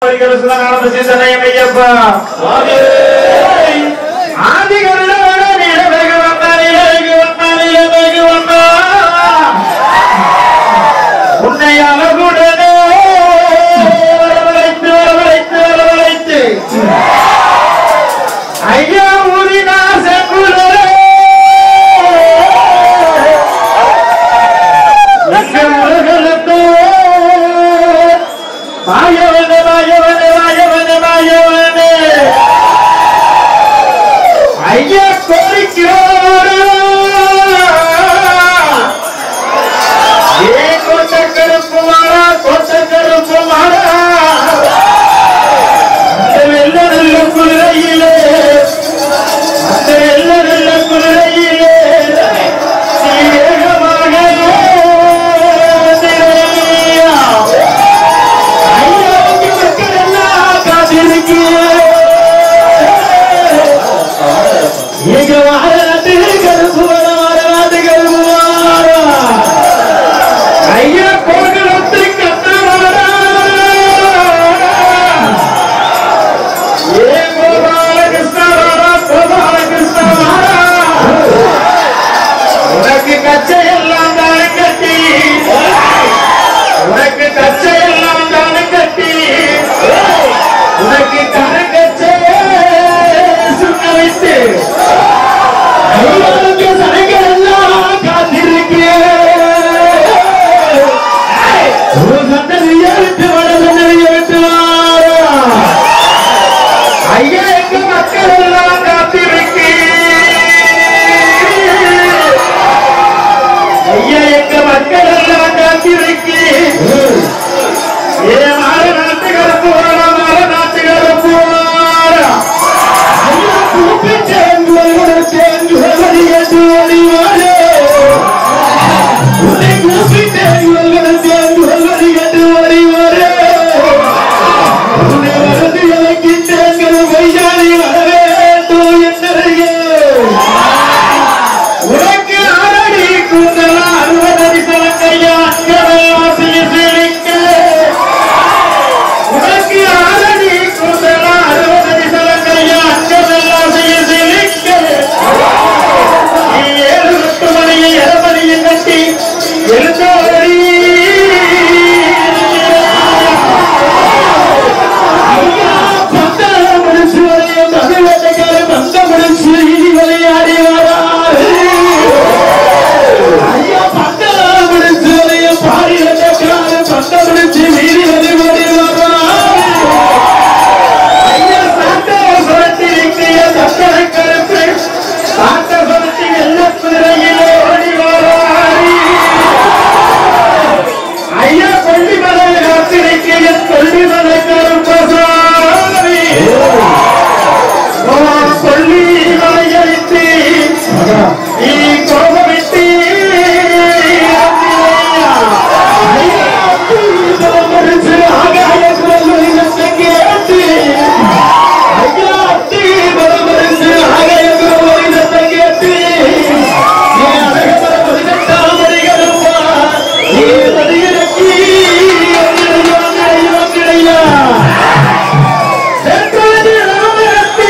ஆனந்த சிந்தனையம் ஐயப்பா ஆதிகருட நீலமேகு வந்தா நீலமேகு வந்தா நீலமேகு வந்தா உன்னை அழகுடனே வரவழைத்து வரவழைத்து வரவழைத்து ஐயா ஊரினா செங்குலரே எங்கள் உலகளுக்கு மாயவனே மாயவனே மாயவனே மாயவனே ஐயா கோரிக்கிறோடு ஏ கொண்ட கருப்பு மாறா கொண்ட கருப்பு மாறா அந்த வெள்ள நல்ல குதிரையிலே அந்த வெள்ள நல்ல குதிரையிலே நீ வேகமாக வந்திரையா. ஐயா, உங்க மக்கள் எல்லாம் காத்திருக்கிறேன். எங்க வாழநாட்டு கருப்பு வர வாழநாட்டு கருப்பு வாரா. ஐயா கோகுலத்து கண்ணவாரா. ஏ கோபாலகிருஷ்ண வாரா, கோபாலகிருஷ்ண வாரா. உனக்கு கச்சை எல்லாம் தானே கட்டி உனக்கு கச்சை எல்லாம் தானே கட்டி உனக்கு கரங்கச்சை சுண்ண வைத்து ஐயாவுக்கு சடைகள் எல்லாம் காத்திருக்கிறேன் ஒரு சந்ததியை விட்டு வட சந்ததியை விட்டு வாரா. ஐயா எங்க மக்கள் எல்லாம் காத்திருக்கிறேன் ஐயா எங்க மக்கள் எல்லாம் காத்திருக்கு ஏ மாற நாட்டுகார போற மாற நாட்டுகார போற ஐயா கூப்பிட்டு எங்களோட சேர்ந்து வழியது வழிவாரே உன்னை கூப்பிட்டு எங்களோட சேர்ந்து வழியது வழிவாரே உன்னை வரது எனக்கு தேங்கிற வையாளி வரவே என்னருகே உனக்கு ஆரடி கூந்தலா அறுபதடி சலங்கையா அங்கவாசிய சிரிக்க உனக்கு ஆரடி கூந்தலா அறுபதடி சலங்கையா அங்கவாசிய சிரிக்க நீ ஏழு எட்டு மணியை எரமணியை கட்டி எழுந்தோடி ஐயா பந்தம் முடிச்சு வரையும் தமிழகக்கார பந்தம் முடிச்சு இனி விளையாடி வராரு ஐயா பந்தம் முடிச்சு வரையும் பாடி வந்தக்கார பந்தம் முடிச்சு வீதி வரை ஓடி வராரு ஐயா சாட்ட சுரட்டி இருக்கிற சக்கர கருப்பு சாட்ட சுரட்டி வெள்ள குதிரையிலே ஓடி வராரு ஐயா கொல்லிமலை காத்திருக்கிற கொல்லிமலை கருப்பசாமி கொல்லிமலை அழித்து நீ கோபமிட்டு கேட்டு ஐயா அத்தி பரமரிசு ஆகாய கோவிந்தத்தை கேட்டு நீ அழகர பதினெட்டாமடிகளுப்பா நீ பதியிறக்கி கிடையா சென்றது ராமரத்தி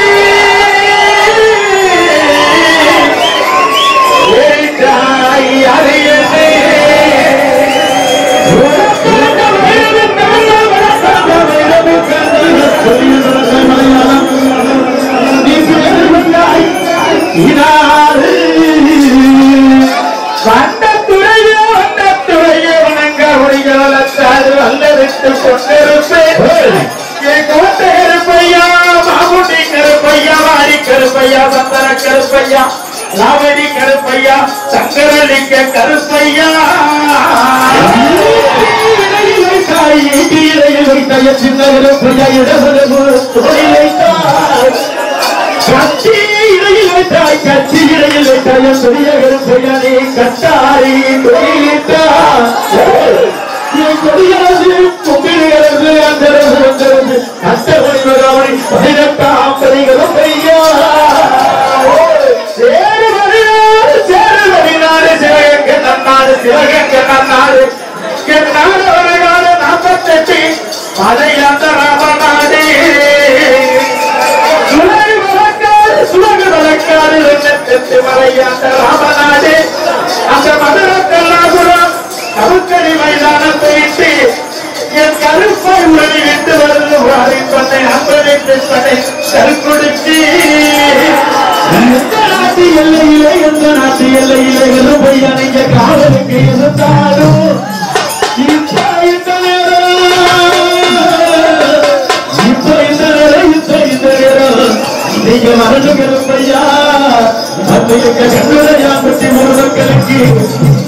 ஏற்றாய் அறியவே வண்டத்துறையோ வண்டத்துறையோ வணங்க உரிகளத்தாது வல்லவிட்டு கொண்டிருப்பேன் என் கோட்டை கருப்பையா மாமுட்டி கருப்பையா வாரி கருப்பையா சந்தன கருப்பையா லாவணி கருப்பையா சங்கரலிங்க கருப்பையா சின்ன கருப்பையா இடது கட்சி இடையில் வைத்தாய் கட்சி இடையில் வைத்தாய் என் பெரிய கருப்பையனே கட்டாரி தொழிலிட்டார் என் கொடியரசு கும்பிடுகிறது அந்தரசு வந்தரசு அஷ்டமணி மகாமணி பதினெட்டாம் பதிகளும் பையா சேரு வரிநாடு சேரு வரிநாடு சிவகங்க நன்னாடு சிவகங்க நன்னாடு என் நாடு ஒரு நாடு நாற்பத்தெட்டு அதை அந்த மதுரைக்காடு தெற்கு மலையாண்ட ராமநாடு அந்த மதுரை கல்லாபுரம் கருக்கடி மைதானத்தை விட்டு என் கருப்பை உடனே விட்டு வருது வாரி பண்ணை அம்பனை பண்ணை கருக்குடுத்தி எந்த நாட்டு எல்லையிலே எந்த நாட்டு எல்லையிலே இருப்பை அணைங்க காவலுக்கு இருந்தாலும் இப்ப இந்த நேரம் இப்ப இந்த நேரம் இப்ப இந்த நேரம் நீங்க மறந்து ஐயா அந்த எங்க கண்ணுரையா பற்றி ஒரு மக்களுக்கு